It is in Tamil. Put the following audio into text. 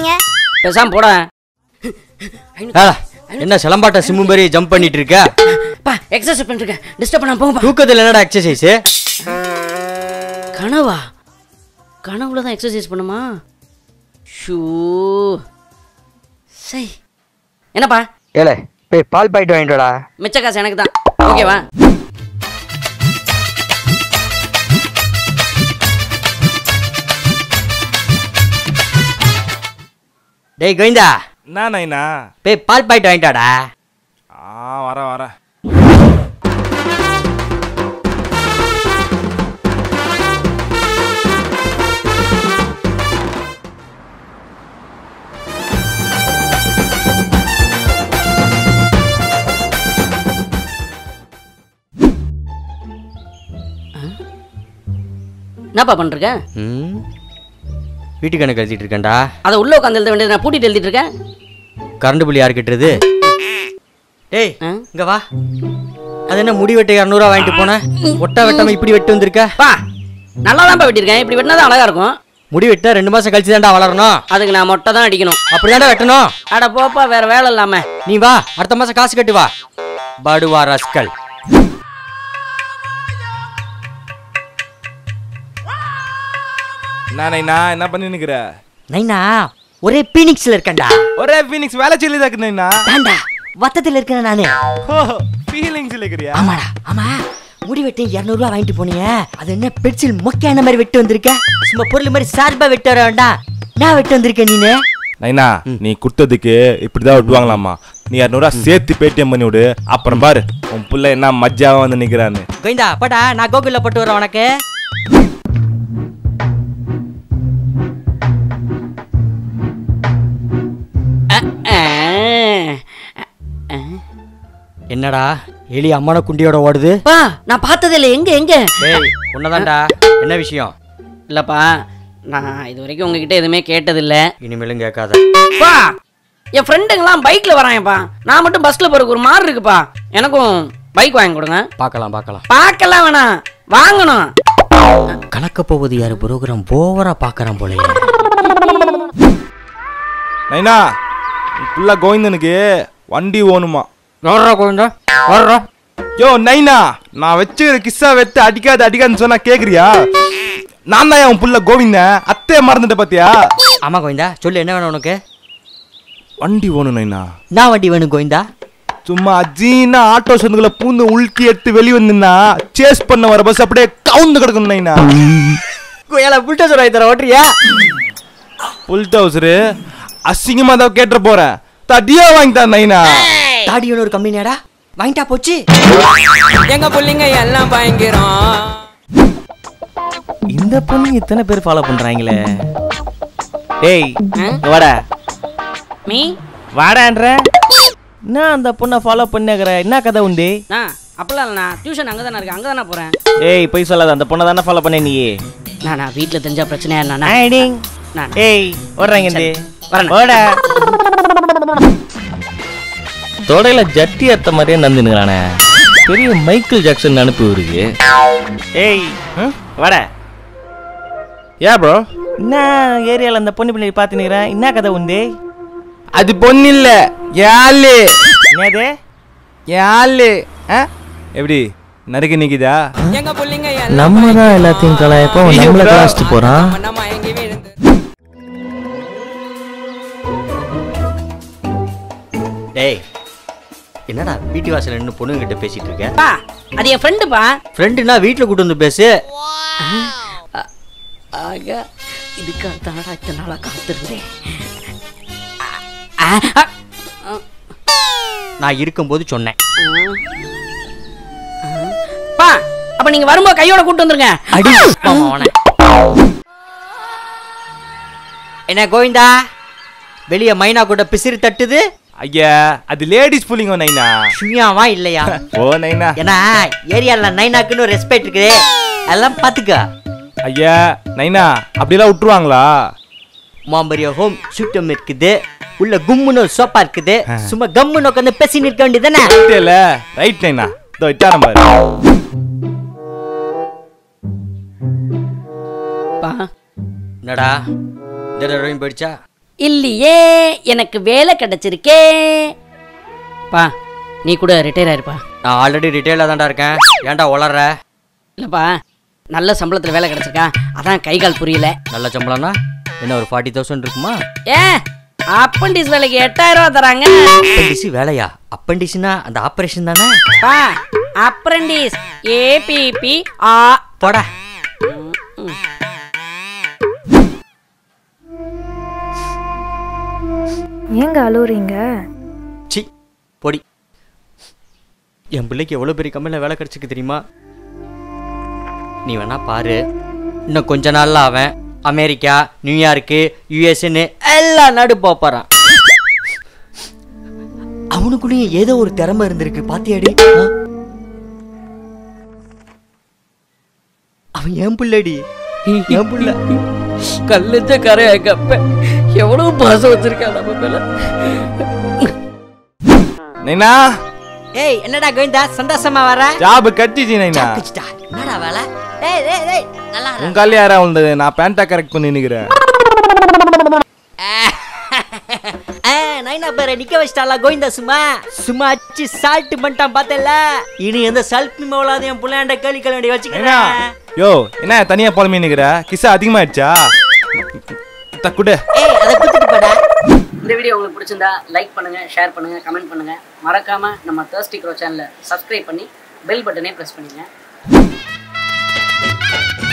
இருக்கீங்க பேசாம போட ஏடா, என்ன சிலம்பாட்ட சிம்மு மாதிரி ஜம்ப் பண்ணிட்டு இருக்க பா எக்ஸசைஸ் பண்ணிருக்கேன் டிஸ்டர்ப் பண்ணாம போங்கப்பா தூக்கத்துல என்னடா எக்ஸசைஸ் கனவா கனவுல தான் எக்ஸசைஸ் பண்ணுமா ஷூ சை என்னப்பா ஏலே போய் பால் பாயிட்டு வாங்கிட்டோடா மிச்ச காசு எனக்கு தான் ஓகேவா டேய் கோவிந்தா என்ன நைனா போய் பால் பாயிட்டு வாங்கிட்டாடா ஆ வரேன் வரேன் என்னப்பா பண்ணிருக்க ம் வீட்டு கணக்கு எழுதிட்டு இருக்கேன்டா அதை உள்ள உட்காந்து எழுத வேண்டியது நான் பூட்டிட்டு எழுதிட்டு இருக்கேன் கரண்ட் புள்ளி யார் கட்டுறது டேய் ஆ? இங்க வா அது என்ன முடி வெட்ட இரநூறுவா வாங்கிட்டு போன ஒட்டா வெட்டாம இப்படி வெட்டு வந்திருக்க பா நல்லா தான்ப்பா வெட்டியிருக்கேன் இப்படி வெட்டினா தான் அழகா இருக்கும் முடி வெட்ட ரெண்டு மாசம் கழிச்சு தான்டா வளரணும் அதுக்கு நான் மொட்டை தான் அடிக்கணும் அப்படிதான்டா வெட்டணும் அட போப்பா வேற வேலை இல்லாம நீ வா அடுத்த மாசம் காசு கட்டு வா படுவா ரஸ்கல் என்ன நைனா என்ன பண்ணி நிக்கிற நைனா ஒரே பீனிக்ஸ்ல இருக்கேன்டா ஒரே ஃபீனிக்ஸ் வேலை சொல்லி தான் நைனா தாண்டா வத்தத்துல இருக்கேன் நானு ஓ ஃபீலிங்ஸ் இருக்கிறியா ஆமாடா ஆமா முடி வெட்டி இரநூறுவா வாங்கிட்டு போனீங்க அது என்ன பென்சில் மொக்கையான மாதிரி வெட்டு வந்திருக்க சும்மா பொருள் மாதிரி சார்பா வெட்டு வர வேண்டாம் நான் வெட்டு வந்திருக்கேன் நீனு நைனா நீ கொடுத்ததுக்கு இப்படிதான் விட்டுவாங்களாமா நீ இரநூறுவா சேர்த்து பேடிஎம் பண்ணி விடு அப்புறம் பாரு உன் புள்ள என்ன மஜ்ஜாவா வந்து நிக்கிறான்னு கோவிந்தா படா நான் கோகுல்ல போட்டு வரேன் உனக்கு என்னடா எலி அம்மன குண்டியோட ஓடுது பா நான் பார்த்ததே இல்லை எங்க எங்க டேய் உன்னதான்டா என்ன விஷயம் இல்லப்பா நான் இது வரைக்கும் உங்ககிட்ட எதுவுமே கேட்டதில்ல இனிமேலும் கேட்காத பா என் ஃப்ரெண்டுங்களாம் பைக்ல வராங்கப்பா நான் மட்டும் பஸ்ல போறதுக்கு ஒரு மாதிரி இருக்குப்பா எனக்கும் பைக் வாங்கி கொடுங்க பார்க்கலாம் பார்க்கலாம் பார்க்கலாம் வேணாம் வாங்கணும் கலக்க போவது யாரு புரோகிராம் ஓவரா பார்க்கறான் போலயே நைனா உன் புள்ள கோவிந்தனுக்கு வண்டி ஓணுமா வர்றா கோவிந்தா வர்றா யோ நைனா நான் வச்சுக்கிற கிஸ்ஸா வெத்து அடிக்காது அடிக்காதுன்னு சொன்னா கேக்குறியா நான் தான் உன் புள்ள கோவிந்த அத்தைய மறந்துட்ட பாத்தியா ஆமா கோவிந்தா சொல்லு என்ன வேணும் உனக்கு வண்டி ஓணும் நைனா நான் வண்டி வேணும் கோவிந்தா சும்மா அஜீனா ஆட்டோ சந்துக்குள்ள பூந்து உள்கி எடுத்து வெளிய வந்துன்னா சேஸ் பண்ண வர பஸ் அப்படியே கவுந்து கிடக்கும் நைனா கோயில புல்டோசர் வாங்கி தர ஓட்டுறியா புல் டவுசரு அசிங்கமா தான் கேட்டுற போறேன் தடியா வாங்கி தான் நைனா தாடியோட ஒரு கம்பெனியாடா வாங்கிட்டா போச்சு எங்க பிள்ளைங்க எல்லாம் பயங்கரம் இந்த பொண்ணு இத்தனை பேர் ஃபாலோ பண்றாங்களே டேய் இங்க வாடா மீ வாடான்ற என்ன அந்த பொண்ணை ஃபாலோ பண்ணிக்கிற என்ன கதை உண்டு நான் அப்பெல்லாம் இல்லைண்ணா டியூஷன் அங்கே தானே இருக்கேன் அங்கே தானே போகிறேன் ஏய் போய் சொல்லாத அந்த பொண்ணை தானே ஃபாலோ பண்ண நீ நான் நான் வீட்டில் தெரிஞ்சா பிரச்சனையா இல்லைண்ணா ஐடிங் நான் ஏய் ஓடுறாங்க இந்த வரேன். ஓடா தொடையில ஜட்டி அத்த மாதிரியே நந்துனுங்களானே பெரிய மைக்கேல் ஜாக்சன் அனுப்பி இருக்கு ஏய் ம், வாடா ஏ ப்ரோ என்ன ஏரியால அந்த பொண்ணு பிள்ளை பார்த்துனுக்கிறேன் என்ன கதை உண்டு அது பொண்ணு இல்ல யாழு என்னது யாழு எப்படி நறுக்கு நிக்குதா எங்க பிள்ளைங்க நம்ம தான் எல்லாத்தையும் கலாயப்போ நம்மள கலாச்சிட்டு போறான் நம்ம எங்கே விழுந்து டேய் என்னடா வீட்டு வாசல் நின்று பொண்ணுங்க கிட்ட பேசிட்டு இருக்க பா அது என் ஃப்ரெண்டுப்பா ஃப்ரெண்டுனா வீட்டில் கூட்டு வந்து பேசு ஆக இதுக்காக தானடா இத்தனை நாளாக காத்திருந்தேன் ஆ, ஆ, ஆ, நான் இருக்கும்போது சொன்னேன் ஆ. பா அப்ப நீங்க வரும்போது கையோட கூட்டு வந்துருங்க அடி மாமா, அவனை. என்ன கோவிந்தா வெளிய மைனா கூட பிசிறு தட்டுது ஐயா அது லேடிஸ் புள்ளிங்க நைனா சுயாவா இல்லையா ஓ நைனா ஏன்னா ஏரியால நைனாக்குன்னு ஒரு ரெஸ்பெக்ட் இருக்குது அதெல்லாம் பாத்துக்க ஐயா நைனா அப்படிலாம் விட்டுருவாங்களா மாம்பரிய ஹோம் சுட்டம் இருக்குது உள்ள கும்முன்னு ஒரு சோப்பா இருக்குது சும்மா கம்முன்னு உட்காந்து பேசின்னு இருக்க வேண்டியதானே இல்ல ரைட் நைனா இதோ இட்டாரம் பாரு பா என்னடா இந்த தடவையும் போயிடுச்சா இல்லையே எனக்கு வேலை கிடைச்சிருக்கே பா நீ கூட ரிட்டையர் ஆயிருப்பா நான் ஆல்ரெடி ரிட்டைலாக தான்டா இருக்கேன் ஏன்டா உளற இல்லப்பா நல்ல சம்பளத்துல வேலை கிடைச்சிருக்கா அதான் கை கால் புரியல நல்ல சம்பளம்னா என்ன ஒரு ஃபார்ட்டி தௌசண்ட் இருக்குமா ஏ அப்பண்டிஸ் வேலைக்கு எட்டாயிரம் ரூபா தராங்க அப்பண்டிஸ் வேலையா அப்பண்டிஸ்னா அந்த ஆப்ரேஷன் தானே பா அப்ரண்டிஸ் ஏபிபி ஆ போடா ஏங்க அழுவுறீங்க சி பொடி என் பிள்ளைக்கு எவ்வளோ பெரிய கம்பெனியில் வேலை கிடைச்சிருக்கு தெரியுமா நீ வேணா பாரு இன்னும் கொஞ்ச நாள்ல அவன் அமெரிக்கா நியூயார்க்கு யூஎஸ்ன்னு எல்லா நாடு போப் போறான் அவனுக்குள்ளேயும் ஏதோ ஒரு திறமை இருந்திருக்கு பாத்தியாடி ஆ? அவன் என் பிள்ளடி என் பிள்ளை கல்லுச்ச கரையா கப்ப எவ்வளவு பாசம் வச்சிருக்கா நம்ம மேல நைனா ஏய் என்னடா கோவிந்தா சந்தோஷமா வர ஜாப் கட்டிச்சு நைனா சாப்பிச்சுட்டா. என்னடா வேலை டேய் டேய் டேய் நல்லா இரு. உன் காலையில் யாரா வந்தது நான் பேண்டா கரெக்ட் பண்ணி நிற்கிறேன் ஆ, நைனா பேரை நிக்க வச்சிட்டாளா கோவிந்தா சும்மா சும்மா அடிச்சு சால்ட் பண்ணிட்டான் பார்த்தல இனி எந்த சல்பி மவளாத என் புள்ளையாண்ட கேள்வி கல்வி என்ன வச்சுக்கிறேன் யோ என்ன தனியா புலம்பி நிக்கிற கிசா அதிகமாயிடுச்சா தக்குடு ஏய் அதை குத்துட்டு போடா இந்த வீடியோ உங்களுக்கு பிடிச்சிருந்தா லைக் பண்ணுங்க ஷேர் பண்ணுங்க கமெண்ட் பண்ணுங்க மறக்காம நம்ம தேர்ஸ்டி க்ரோ சேனலை சப்ஸ்கிரைப் பண்ணி பெல் பட்டனே பிரஸ் பண்ணுங்க